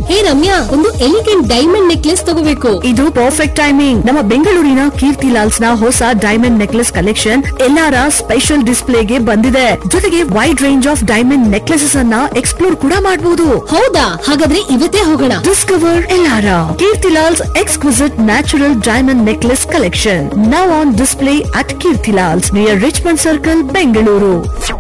ಹೇ ರಮ್ಯಾ ಒಂದು elegant diamond necklace ತಗೋಬೇಕು ಇದು ಪರ್ಫೆಕ್ಟ್ ಟೈಮಿಂಗ್ ನಮ್ಮ ಬೆಂಗಳೂರಿನ ಕೀರ್ತಿ ಲಾಲ್ಸ್ ನ ಹೊಸ diamond necklace collection Ellara special ಡಿಸ್ಪ್ಲೇಗೆ ಬಂದಿದೆ ಜೊತೆಗೆ wide range of diamond necklaces ಅನ್ನ ಎಕ್ಸ್ಪ್ಲೋರ್ ಕೂಡ ಮಾಡಬಹುದು ಹೌದಾ ಹಾಗಾದ್ರೆ ಇವತ್ತೇ ಹೋಗೋಣ discover Ellara Kirtilals exquisite natural diamond necklace collection now on display at Kirtilals near Richmond circle Bengaluru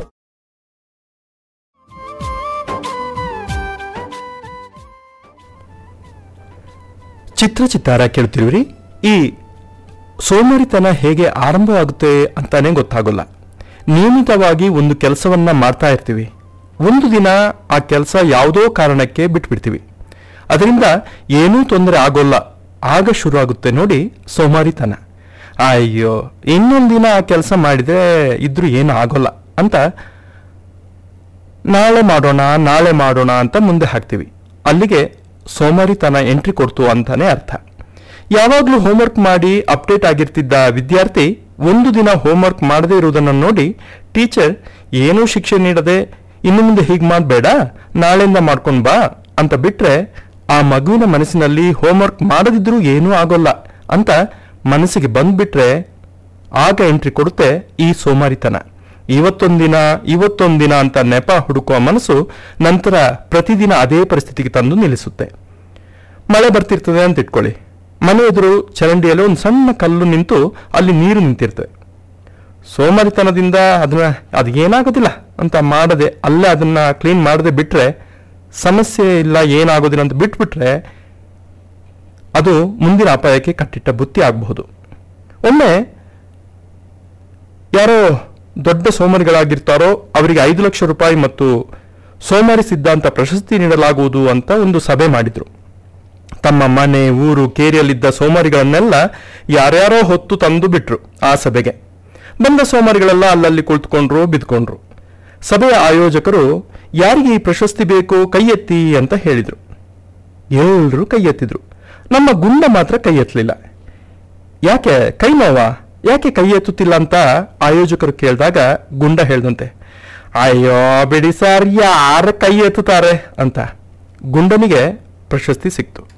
ಚಿತ್ರ ಚಿತ್ತಾರ ಕೇಳ್ತಿರುವಿರಿ ಈ ಸೋಮಾರಿತನ ಹೇಗೆ ಆರಂಭವಾಗುತ್ತೆ ಅಂತಾನೆ ಗೊತ್ತಾಗೋಲ್ಲ ನಿಯಮಿತವಾಗಿ ಒಂದು ಕೆಲಸವನ್ನ ಮಾಡ್ತಾ ಇರ್ತೀವಿ ಒಂದು ದಿನ ಆ ಕೆಲಸ ಯಾವುದೋ ಕಾರಣಕ್ಕೆ ಬಿಟ್ಬಿಡ್ತೀವಿ ಅದರಿಂದ ಏನೂ ತೊಂದರೆ ಆಗೋಲ್ಲ ಆಗ ಶುರು ಆಗುತ್ತೆ ನೋಡಿ ಸೋಮಾರಿತನ ಅಯ್ಯೋ ಇನ್ನೊಂದು ದಿನ ಆ ಕೆಲಸ ಮಾಡಿದ್ರೆ ಇದ್ರೂ ಏನು ಆಗೋಲ್ಲ ಅಂತ ನಾಳೆ ಮಾಡೋಣ ನಾಳೆ ಮಾಡೋಣ ಅಂತ ಮುಂದೆ ಹಾಕ್ತೀವಿ ಅಲ್ಲಿಗೆ ಸೋಮಾರಿತನ ಎಂಟ್ರಿ ಕೊಡ್ತು ಅಂತಾನೆ ಅರ್ಥ ಯಾವಾಗಲೂ ಹೋಮ್ವರ್ಕ್ ಮಾಡಿ ಅಪ್ಡೇಟ್ ಆಗಿರ್ತಿದ್ದ ವಿದ್ಯಾರ್ಥಿ ಒಂದು ದಿನ ಹೋಮ್ವರ್ಕ್ ಮಾಡದೇ ಇರುವುದನ್ನು ನೋಡಿ ಟೀಚರ್ ಏನೂ ಶಿಕ್ಷೆ ನೀಡದೆ ಇನ್ನು ಮುಂದೆ ಹೀಗೆ ಮಾಡಬೇಡ ನಾಳೆಯಿಂದ ಮಾಡ್ಕೊಂಡ್ ಬಾ ಅಂತ ಬಿಟ್ರೆ ಆ ಮಗುವಿನ ಮನಸ್ಸಿನಲ್ಲಿ ಹೋಮ್ವರ್ಕ್ ಮಾಡದಿದ್ರೂ ಏನೂ ಆಗೋಲ್ಲ ಅಂತ ಮನಸ್ಸಿಗೆ ಬಂದ್ಬಿಟ್ರೆ ಆಗ ಎಂಟ್ರಿ ಕೊಡುತ್ತೆ ಈ ಸೋಮಾರಿತನ ಇವತ್ತೊಂದಿನ ಇವತ್ತೊಂದಿನ ಅಂತ ನೆಪ ಹುಡುಕುವ ಮನಸ್ಸು ನಂತರ ಪ್ರತಿದಿನ ಅದೇ ಪರಿಸ್ಥಿತಿಗೆ ತಂದು ನಿಲ್ಲಿಸುತ್ತೆ ಮಳೆ ಬರ್ತಿರ್ತದೆ ಅಂತ ಇಟ್ಕೊಳ್ಳಿ ಮನೆ ಎದುರು ಚರಂಡಿಯಲ್ಲಿ ಒಂದು ಸಣ್ಣ ಕಲ್ಲು ನಿಂತು ಅಲ್ಲಿ ನೀರು ನಿಂತಿರ್ತದೆ ಸೋಮಾರಿತನದಿಂದ ಅದನ್ನ ಅದು ಏನಾಗೋದಿಲ್ಲ ಅಂತ ಮಾಡದೆ ಅಲ್ಲೇ ಅದನ್ನ ಕ್ಲೀನ್ ಮಾಡದೆ ಬಿಟ್ರೆ ಸಮಸ್ಯೆ ಇಲ್ಲ ಏನಾಗೋದಿಲ್ಲ ಅಂತ ಬಿಟ್ಬಿಟ್ರೆ ಅದು ಮುಂದಿನ ಅಪಾಯಕ್ಕೆ ಕಟ್ಟಿಟ್ಟ ಬುತ್ತಿ ಆಗಬಹುದು ಒಮ್ಮೆ ಯಾರೋ ದೊಡ್ಡ ಸೋಮಾರಿಗಳಾಗಿರ್ತಾರೋ ಅವರಿಗೆ ಐದು ಲಕ್ಷ ರೂಪಾಯಿ ಮತ್ತು ಸೋಮಾರಿ ಸಿದ್ಧಾಂತ ಪ್ರಶಸ್ತಿ ನೀಡಲಾಗುವುದು ಅಂತ ಒಂದು ಸಭೆ ಮಾಡಿದ್ರು ತಮ್ಮ ಮನೆ ಊರು ಕೇರಿಯಲ್ಲಿದ್ದ ಸೋಮಾರಿಗಳನ್ನೆಲ್ಲ ಯಾರ್ಯಾರೋ ಹೊತ್ತು ತಂದು ಬಿಟ್ರು ಆ ಸಭೆಗೆ ಬಂದ ಸೋಮಾರಿಗಳೆಲ್ಲ ಅಲ್ಲಲ್ಲಿ ಕುಳಿತುಕೊಂಡ್ರು ಬಿದ್ಕೊಂಡ್ರು ಸಭೆಯ ಆಯೋಜಕರು ಯಾರಿಗೆ ಈ ಪ್ರಶಸ್ತಿ ಬೇಕು ಕೈ ಎತ್ತಿ ಅಂತ ಹೇಳಿದ್ರು ಎಲ್ಲರೂ ಕೈ ಎತ್ತಿದ್ರು ನಮ್ಮ ಗುಂಡ ಮಾತ್ರ ಕೈ ಎತ್ತಲಿಲ್ಲ ಯಾಕೆ ಕೈ ನೋವಾ ಯಾಕೆ ಕೈ ಎತ್ತುತ್ತಿಲ್ಲ ಅಂತ ಆಯೋಜಕರು ಕೇಳಿದಾಗ ಗುಂಡ ಹೇಳ್ದಂತೆ ಅಯ್ಯೋ ಬಿಡಿ ಸರ್ ಯಾರ ಕೈ ಎತ್ತುತ್ತಾರೆ ಅಂತ ಗುಂಡನಿಗೆ ಪ್ರಶಸ್ತಿ ಸಿಕ್ತು